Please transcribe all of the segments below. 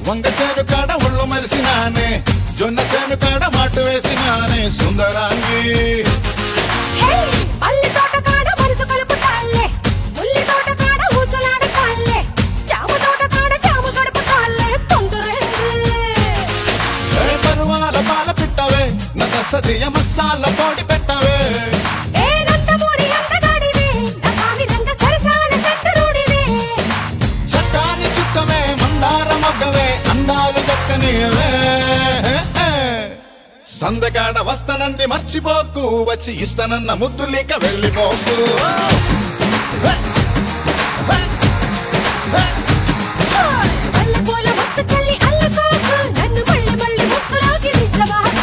వంగ చేను కాడ ఒళ్ళు మరిచినానే జొన్న చేను కాడ మాటు వేసినానే సుందరాంగి హే అల్లి తోట కాడ మనసు కలుపుతాల్లే ఉల్లి తోట కాడ ఊసలాడతాల్లే జామ తోట కాడ జామ గడుపుతాల్లే తొందరేంది ఏ పరువాల పాల పిట్టవే నగ సదియ మసాల పొడి పెట్టవే ఏ నందమూరి అందగాడివే నా సామి రంగ సరసాల సెంటరుడివే చక్కాని చుక్కవే మందార మొగ్గవే అందాలు దక్కనివే సందకాడ వస్తనంది మర్చిపోకు వచ్చి ఇస్తనన్న ముద్దులేక వెళ్ళిపోకు హాయ్ వల్ల పూల ముత్తు చల్లి అల్లుకోకు నన్ను మళ్ళీ మళ్ళీ ముక్కులోకి దించబాకు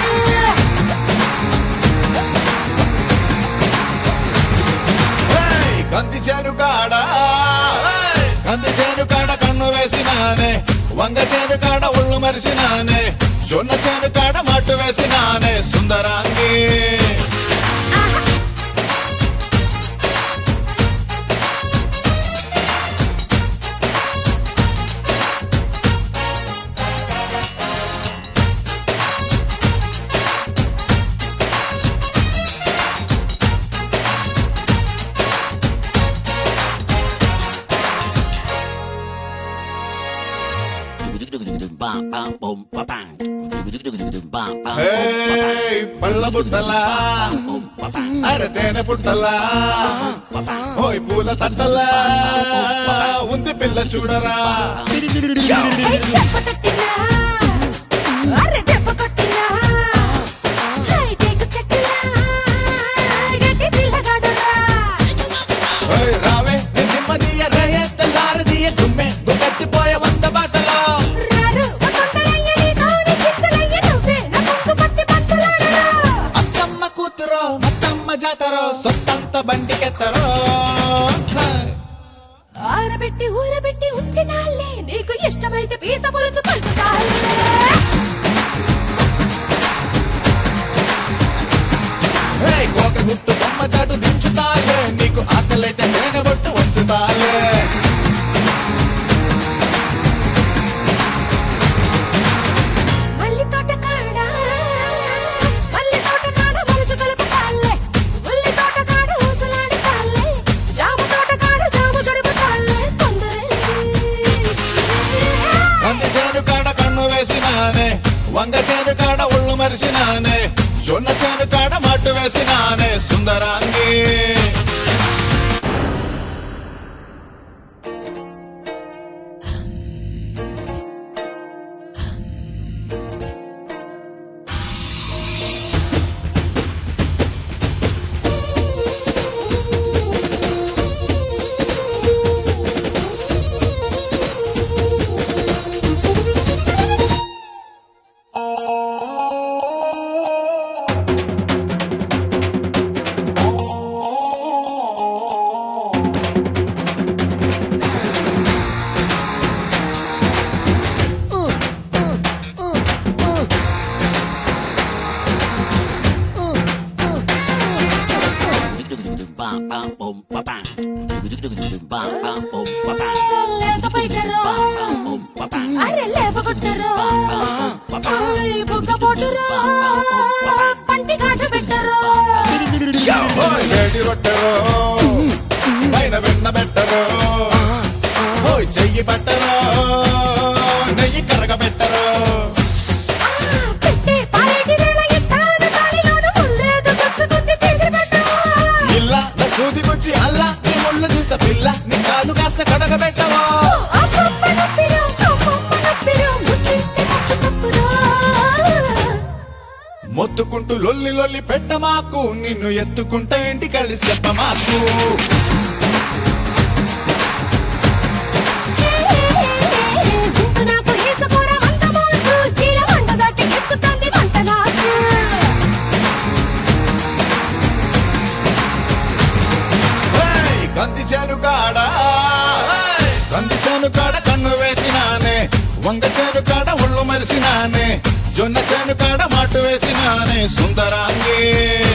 ఏయ్, కంది చేను కాడ ఏయ్, కంది చేను కాడ కన్ను వేసినానే వంగ చేను కాడ ఒళ్ళు మరిసినానే జొన్న చేను కాడ మట్టు వేసినానే సుందరాంగి ఆహా ఏయ్, పళ్ళ బుట్టలా అరే తేనె పుట్టలా ఓయ్ పూల తట్టలా ఉంది పిల్ల చూడరా హే చెప్ప తట్టినా అరే దెబ్బ కొట్టినా హై టేకు చెట్టులా గట్టి పిల్లగాడురా ఓయ్ రావే నీ దిమ్మదియ రేయే తెల్లారదియ గుమ్మె గుగ్గట్టిపోయే వంద బాటలో రారు ఓ తొందరయ్య నీ కోరి చింతలయ్య నువ్వే నా కొంగు పట్టి పంతులాడరా అత్తమ్మ కూతురో అత్తమ్మ జాతరో సొత్తంత బండికెత్తరో ఆరబెట్టి ఊరబెట్టి ఉంచినాలే నీకు ఇష్టమైతే పీత పులుసు పంచుతాలే ఏయ్, కోక గుట్టు బొమ్మ చాటు దించుతాలే నీకు ఆకలైతే తేనె బొట్టు వంచుతాలే మల్లి తోట కాడ మల్లి తోట కాడ మనసు కలుపుతాలే ఉల్లి తోట కాడ ఊసలాడతాలే జామ తోట కాడ జామ గడుపుతాలే తొందరేంది కంది చేను కాడ కన్ను వేసినానే వంగ చేను కాడ ఒళ్ళు మరిసినానే జొన్న చేను కాడ మట్టు వేసినానే సుందరాంగి లేత పైటరో అరే లేవగొట్టరో ఆయ్ బుగ్గ పొట్టురో పంటి కాట పెట్టరో ఓయ్ వేడి రొట్టెరో పైన వెన్న పెట్టరో ఓయ్ చెయ్యి పట్టరో నెయ్యి కరగబెట్టరో ఆ, పెట్టే పాలేటి వేళ ఎట్టాను తాళిలోను ముల్లేదో గుచ్చుకుంది తీసి పెట్టు ఇల్లా నా సూది గుచ్చి అల్లా నీ ముళ్ళు తీస్త పిల్ల నీ కాలు కాస్త కడగబెట్టవో అమ్మమ్మ నొప్పిరో అమ్మమ్మ నొప్పిరో ముద్దిస్తే ముట్టు తప్పురో మొత్తుకుంటూ లొల్లి లొల్లి పెట్టమాకు నిన్ను ఎత్తుకుంటే ఇంటి కలిసి చెప్పమాకు గుంపు నాకు ఏసపోర వంద మోతు చీల వంట దాటి ఎక్కుతుంది వంట నాకు ఏయ్, కంది చేను కాడ ఏయ్, కంది చేను కాడ కన్ను వేసినానే వంగ చేను కాడ ఒళ్ళు మరిచినానే జొన్న చేను కాడ మాటు వేసినానే సుందరాంగి